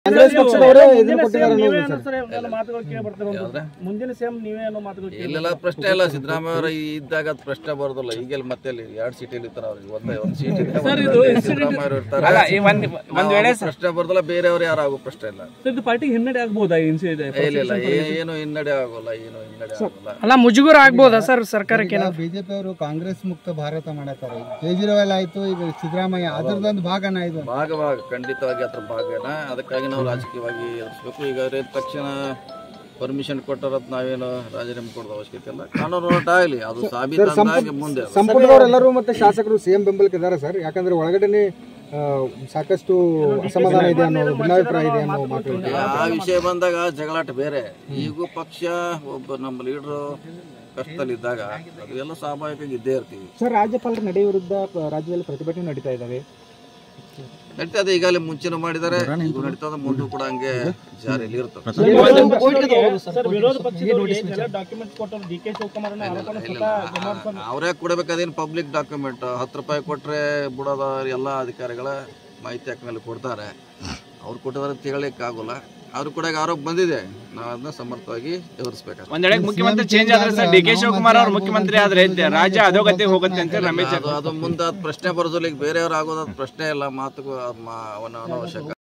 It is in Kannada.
ಕಾಂಗ್ರೆಸ್ ಪಕ್ಷದವರೇ ಇದನ್ನ ಕೊಟ್ಟಿದ್ದಾರೆ ನೀವೇ ಅನ್ನೋದು ಅನ್ನೋ ಸರ್. ಸರ್ ಎಲ್ಲ ಮಾತುಗಳು ಕೇಳಿ ಬರ್ತಾರೆ ಯಾವ್ದ್ರೆ? ಮುಂದಿನ ಸೇಮ್ ನೀವೇ ಅನ್ನೋ ಮಾತುಗಳು ಕೇಳಿ ಇಲ್ಲೆಲ್ಲ ಪ್ರಶ್ನೆ ಇಲ್ಲ ಸಿದ್ದರಾಮಯ್ಯ ಅವರು ಇದ್ದಾಗ ಅದು ಪ್ರಶ್ನೆ ಬರೋದಿಲ್ಲ ಈಗೆಲ್ಲ ಮತ್ತೆ ಅಲ್ಲಿ ಎರಡು ಸೀಟ್ ಇರ್ತಾರೆ ಅವ್ರಿಗೆ ಒಂದೇ ಒಂದು ಸೀಟ್ ಇದೆ ಸಿದ್ದರಾಮಯ್ಯ ಅವರು ಇರ್ತಾರೆ ಅಲ್ಲ ಈ ಒಂದ್ ಒಂದ್ ವೇಳೆ ಅವ್ರು ಪ್ರಶ್ನೆ ಬರೋದಿಲ್ಲ ಬೇರೆಯವರು ಯಾರು ಆಗೋ ಪ್ರಶ್ನೆ ಇಲ್ಲ ಸರ್ ಇದು ಪಾರ್ಟಿಗೆ ಹಿನ್ನಡೆ ಆಗ್ಬೋದಾ ಇನ್ಸಿಡೆ ಇಲ್ಲ ಇಲ್ಲ ಏ- ಏನು ಹಿನ್ನಡೆ ಆಗೋಲ್ಲ ಏನು ಹಿನ್ನಡೆ ಆಗೋಲ್ಲ ಅಲ್ಲ ಮುಜುಗರ ಆಗ್ಬೋದಾ ಸರ್ ಸರ್ಕಾರಕ್ಕೆ ಈಗ ಬಿಜೆಪಿ ಅವರು ಕಾಂಗ್ರೆಸ್ ಮುಕ್ತ ಭಾರತ ಮಾಡತಾರೆ ಕೇಜ್ರಿವಾಲ್ ಆಯ್ತು ಈಗ ಸಿದ್ದರಾಮಯ್ಯ ಅದರದೊಂದು ಭಾಗನ ಇದು ಭಾಗ ಭಾಗ ಖಂಡಿತವಾಗಿ ಅದ್ರ ಭಾಗನ ಅದಕ್ಕಾಗಿ ನಾವು ರಾಜಕೀಯವಾಗಿ ಎದುರಿಸ್ಬೇಕು ಈಗ ಅವ್ರು ಎದ್ದ ತಕ್ಷಣ ಪರ್ಮಿಷನ್ ಕೊಟ್ಟರತ್ ನಾವೇನು ರಾಜೀನಾಮೆ ಕೊಡೋದು ಅವಶ್ಯಕತೆ ಇಲ್ಲ ಕಾನೂನು ಹೋರಾಟ ಆಗಲಿ ಅದು ಸಾಬೀತಾಗಿ ಮುಂದೆ ಅದು. ಸಂಪುಟದವರೆಲ್ಲರೂ ಮತ್ತೆ ಶಾಸಕರು ಸಿಎಂ ಬೆಂಬಲಕ್ಕೆ ಇದ್ದಾರೆ ಸರ್ ಯಾಕಂದ್ರೆ ಒಳಗಡೆನೆ ಆ, ಸಾಕಷ್ಟು ಅಸಮಾಧಾನ ಇದೆ ಅನ್ನೋ ಭಿನ್ನಾಭಿಪ್ರಾಯ ಇದೆ ಅನ್ನೋ ಮಾತು ಇದೆ. ಆ ವಿಷಯ ಬಂದಾಗ ಜಗಳಾಟ ಬೇರೆ ಈಗೂ ಪಕ್ಷ ಒಬ್ಬ ನಮ್ಮ ಲೀಡ್ರು ಕಷ್ಟದಲ್ಲಿದ್ದಾಗ ಅದು ಎಲ್ಲ ಸ್ವಾಭಾವಿಕವಾಗಿ ಇದ್ದೇ ಇರ್ತೀವಿ ಸರ್ ರಾಜ್ಯಪಾಲರ ನಡೆ ವಿರುದ್ಧ ಪ- ರಾಜ್ಯದಲ್ಲಿ ಪ್ರತಿಭಟನೆ ನಡೀತಾ ಇದ್ದಾವೆ ನಡೀತದೆ ಈಗಾಗಲೇ ಮುಂಚೆನೂ ಮಾಡಿದ್ದಾರೆ ಈಗ ನಡೀತದೆ ಮುಂದೂ ಕೂಡ ಹಂಗೆ ಜಾರಿಯಲ್ಲಿ ಇರ್ತದೆ ಸರ್ ವಿರೋಧ ಪಕ್ಷದವರಿಗೆ ಡಾಕ್ಯುಮೆಂಟ್ ಕೊಟ್ಟರು ಡಿ ಕೆ ಶಿವಕುಮಾರ್ ಅನ್ನೋ ಆರೋಪನ ಸ್ವತಃ ಕುಮಾರಸ್ವಾಮಿ ಅವರೇ ಕೊಡಬೇಕು ಅದೇನು ಪಬ್ಲಿಕ್ ಡಾಕ್ಯುಮೆಂಟ್ ಹತ್ತು ರೂಪಾಯಿ ಕೊಟ್ಟರೆ ಬಿಡೋದ ಎಲ್ಲ ಅಧಿಕಾರಿಗಳ ಮಾಹಿತಿ ಹಾಕ ಮೇಲೆ ಕೊಡ್ತಾರೆ ಅವ್ರು ಕೊಟ್ಟಿದ್ದಾರೆ ಅಂತ ಹೇಳಲಿಕ್ಕೆ ಆಗೋಲ್ಲ ಅವ್ರು ಕೂಡ ಈಗ ಆರೋಪ ಬಂದಿದೆ ನಾವು ಅದನ್ನ ಸಮರ್ಥವಾಗಿ ಎದುರಿಸ್ಬೇಕು ಒಂದ್ ವೇಳೆ ಮುಖ್ಯಮಂತ್ರಿ ಚೇಂಜ್ ಆದ್ರೆ ಸರ್ ಡಿ ಕೆ ಶಿವಕುಮಾರ್ ಅವ್ರು ಮುಖ್ಯಮಂತ್ರಿ ಆದ್ರೆ ರಾಜ್ಯ ಅಧೋಗತಿ ಹೋಗುತ್ತೆ ಅಂತ ರಮೇಶ್ ಅದು ಅದು ಮುಂದೆ ಅದು ಪ್ರಶ್ನೆ ಬರೋದಿಲ್ಲ ಈಗ ಬೇರೆಯವ್ರು ಆಗೋದು ಅದು ಪ್ರಶ್ನೆ ಇಲ್ಲ ಮಾತುಗೂ ಅವನ ಅನವಶ್ಯಕ